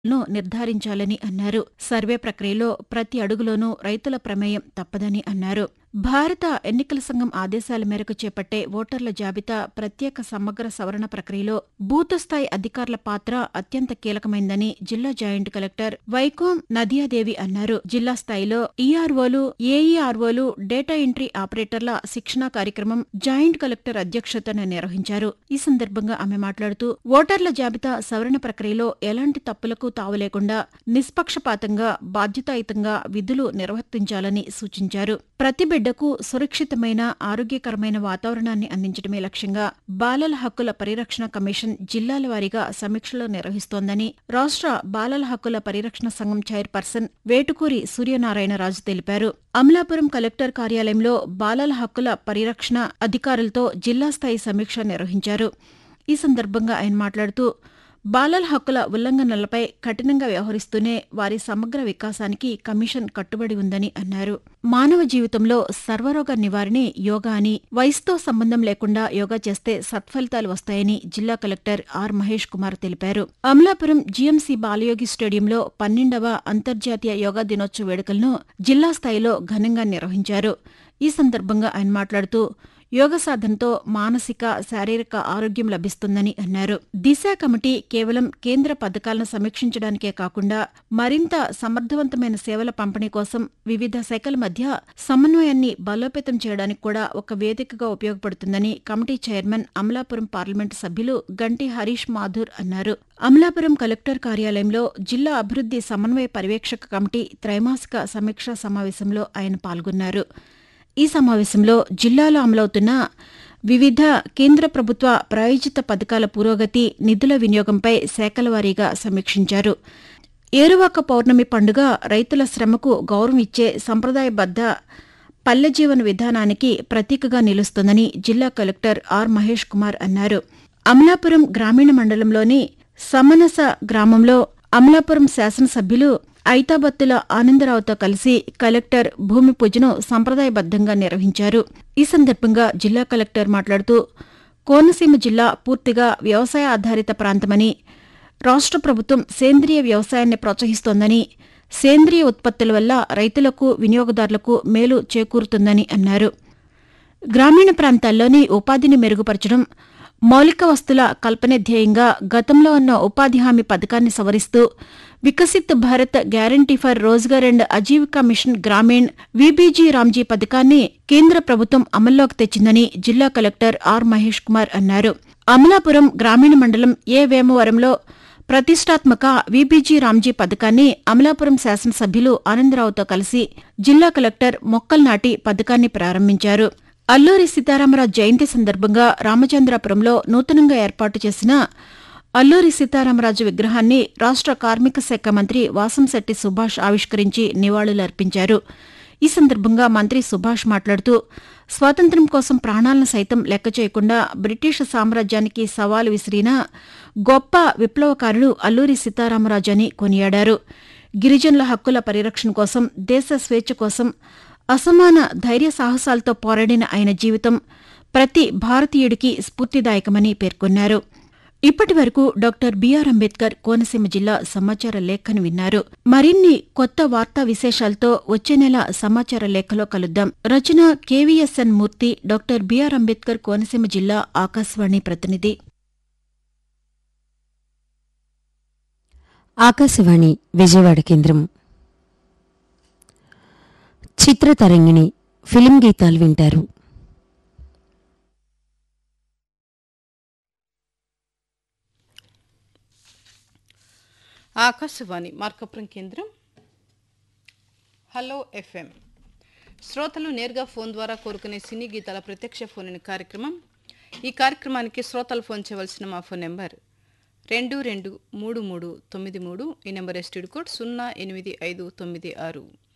ను నిర్ధారించాలని అన్నారు సర్వే ప్రక్రియలో ప్రతి అడుగులోనూ రైతుల ప్రమేయం తప్పదని అన్నారు భారత ఎన్నికల సంఘం ఆదేశాల మేరకు చేపట్టే ఓటర్ల జాబితా ప్రత్యేక సమగ్ర సవరణ ప్రక్రియలో బూత్ స్థాయి అధికారుల పాత్ర అత్యంత కీలకమైందని జిల్లా జాయింట్ కలెక్టర్ వైకోం నదియాదేవి అన్నారు జిల్లా స్థాయిలో ఈఆర్ఓలు ఏఈఆర్ఓలు డేటా ఎంట్రీ ఆపరేటర్ల శిక్షణా కార్యక్రమం జాయింట్ కలెక్టర్ అధ్యక్షతన నిర్వహించారు ఈ సందర్భంగా ఆమె మాట్లాడుతూ ఓటర్ల జాబితా సవరణ ప్రక్రియలో ఎలాంటి తప్పులకు తావు లేకుండా నిష్పక్షపాతంగా బాధ్యతాయుతంగా విధులు నిర్వర్తించాలని సూచించారు ప్రతి బిడ్డకు సురక్షితమైన ఆరోగ్యకరమైన వాతావరణాన్ని అందించడమే లక్ష్యంగా బాలల హక్కుల పరిరక్షణ కమిషన్ జిల్లాల వారీగా సమీక్షలు నిర్వహిస్తోందని రాష్ట్ర బాలల హక్కుల పరిరక్షణ సంఘం చైర్పర్సన్ వేటుకూరి సూర్యనారాయణరాజు తెలిపారు అమలాపురం కలెక్టర్ కార్యాలయంలో బాలల హక్కుల పరిరక్షణ అధికారులతో జిల్లా స్థాయి సమీక్ష నిర్వహించారు ఈ సందర్భంగా ఆయన మాట్లాడుతూ బాలల హక్కుల ఉల్లంఘనలపై కఠినంగా వ్యవహరిస్తూనే వారి సమగ్ర వికాసానికి కమిషన్ కట్టుబడి ఉందని అన్నారు మానవ జీవితంలో సర్వరోగ నివారణే యోగా అని వయసుతో సంబంధం లేకుండా యోగా చేస్తే సత్ఫలితాలు వస్తాయని జిల్లా కలెక్టర్ ఆర్ మహేష్ కుమార్ తెలిపారు అమలాపురం జీఎంసీ బాలయోగి స్టేడియంలో పన్నెండవ అంతర్జాతీయ యోగా దినోత్సవ వేడుకలను జిల్లా స్థాయిలో ఘనంగా నిర్వహించారు ఈ సందర్భంగా ఆయన మాట్లాడుతూ యోగ సాధనతో మానసిక శారీరక ఆరోగ్యం లభిస్తుందని అన్నారు దిశ కమిటీ కేవలం కేంద్ర పథకాలను సమీక్షించడానికే కాకుండా మరింత సమర్థవంతమైన సేవల పంపిణీ కోసం వివిధ శాఖల మధ్య సమన్వయాన్ని బలోపేతం చేయడానికి కూడా ఒక వేదికగా ఉపయోగపడుతుందని కమిటీ చైర్మన్ అమలాపురం పార్లమెంటు సభ్యులు గంటి హరీష్ మాథూర్ అన్నారు అమలాపురం కలెక్టర్ కార్యాలయంలో జిల్లా అభివృద్ది సమన్వయ పర్యవేక్షక కమిటీ త్రైమాసిక సమీక్షా సమావేశంలో ఆయన పాల్గొన్నారు ఈ సమావేశంలో జిల్లాలో అమలవుతున్న వివిధ కేంద్ర ప్రభుత్వ ప్రాయోజిత పథకాల పురోగతి నిధుల వినియోగంపై శాఖల వారీగా సమీక్షించారు ఏరువాక పౌర్ణమి పండుగ రైతుల శ్రమకు గౌరవం ఇచ్చే సంప్రదాయబద్ద పల్లె జీవన విధానానికి ప్రతీకగా నిలుస్తుందని జిల్లా కలెక్టర్ ఆర్ మహేష్ కుమార్ అన్నారు అమలాపురం గ్రామీణ మండలంలోని సమనస గ్రామంలో అమలాపురం శాసనసభ్యులు ఐతాబత్తుల ఆనందరావుతో కలిసి కలెక్టర్ భూమి పూజను సంప్రదాయబద్దంగా నిర్వహించారు ఈ సందర్భంగా జిల్లా కలెక్టర్ మాట్లాడుతూ కోనసీమ జిల్లా పూర్తిగా వ్యవసాయ ఆధారిత ప్రాంతమని రాష్ట్ర ప్రభుత్వం సేంద్రియ వ్యవసాయాన్ని ప్రోత్సహిస్తోందని సేంద్రియ ఉత్పత్తుల వల్ల రైతులకు వినియోగదారులకు మేలు చేకూరుతుందని అన్నారు గ్రామీణ ప్రాంతాల్లోని ఉపాధిని మెరుగుపరచడం మౌలిక వస్తుల కల్పనే ధ్యేయంగా గతంలో ఉన్న ఉపాధి హామీ పథకాన్ని సవరిస్తూ Viksit Bharat guarantee for Rozgar and Ajeevika mission Gramin VBG Ramji పథకాన్ని కేంద్ర ప్రభుత్వం అమల్లోకి తెచ్చిందని జిల్లా కలెక్టర్ ఆర్ మహేష్ కుమార్ అన్నారు అమలాపురం గ్రామీణ మండలం ఏ వేమవరంలో ప్రతిష్టాత్మక విబీజీ రామ్జీ పథకాన్ని అమలాపురం శాసనసభ్యులు ఆనందరావుతో కలిసి జిల్లా కలెక్టర్ మొక్కలు నాటి పథకాన్ని ప్రారంభించారు అల్లూరి సీతారామరాజు జయంతి సందర్భంగా రామచంద్రాపురంలో నూతనంగా ఏర్పాటు చేసిన అల్లూరి సీతారామరాజు విగ్రహాన్ని రాష్ట్ర కార్మిక శాఖ మంత్రి వాసంశెట్టి సుభాష్ ఆవిష్కరించి నివాళులర్పించారు ఈ సందర్భంగా మంత్రి సుభాష్ మాట్లాడుతూ స్వాతంత్ర్యం కోసం ప్రాణాలను సైతం లెక్క చేయకుండా బ్రిటిష్ సామ్రాజ్యానికి సవాలు విసిరిన గొప్ప విప్లవకారుడు అల్లూరి సీతారామరాజు అని కొనియాడారు గిరిజనుల హక్కుల పరిరక్షణ కోసం దేశ స్వేచ్ఛ కోసం అసమాన ధైర్య సాహసాలతో పోరాడిన ఆయన జీవితం ప్రతి భారతీయుడికి స్ఫూర్తిదాయకమని పేర్కొన్నారు ఇప్పటి వరకు డాక్టర్ బిఆర్ అంబేద్కర్ కోనసీమ జిల్లా సమాచార లేఖను విన్నారు మరిన్ని కొత్త వార్తా విశేషాలతో వచ్చే నెల సమాచార లేఖలో కలుద్దాం రచన KVSN Murthy doctor BR Ambedkar Konaseema జిల్లా ఆకాశవాణి ప్రతినిధి ఆకాశవాణి విజయవాడ కేంద్రం చిత్రతరంగిణి ఫిలిం గీతాలు వింటారు ఆకాశవాణి మార్కపురం కేంద్రం హలో ఎఫ్ఎం శ్రోతలు నేరుగా ఫోన్ ద్వారా కోరుకునే సినీ గీతాల ప్రత్యక్ష ఫోన్ ఇన్ కార్యక్రమం ఈ కార్యక్రమానికి శ్రోతలు ఫోన్ చేయవలసిన మా ఫోన్ నెంబర్ రెండు రెండు మూడు మూడు తొమ్మిది మూడు ఈ నెంబర్ ఎస్టీడ్ కోడ్ సున్నా ఎనిమిది ఐదు తొమ్మిది ఆరు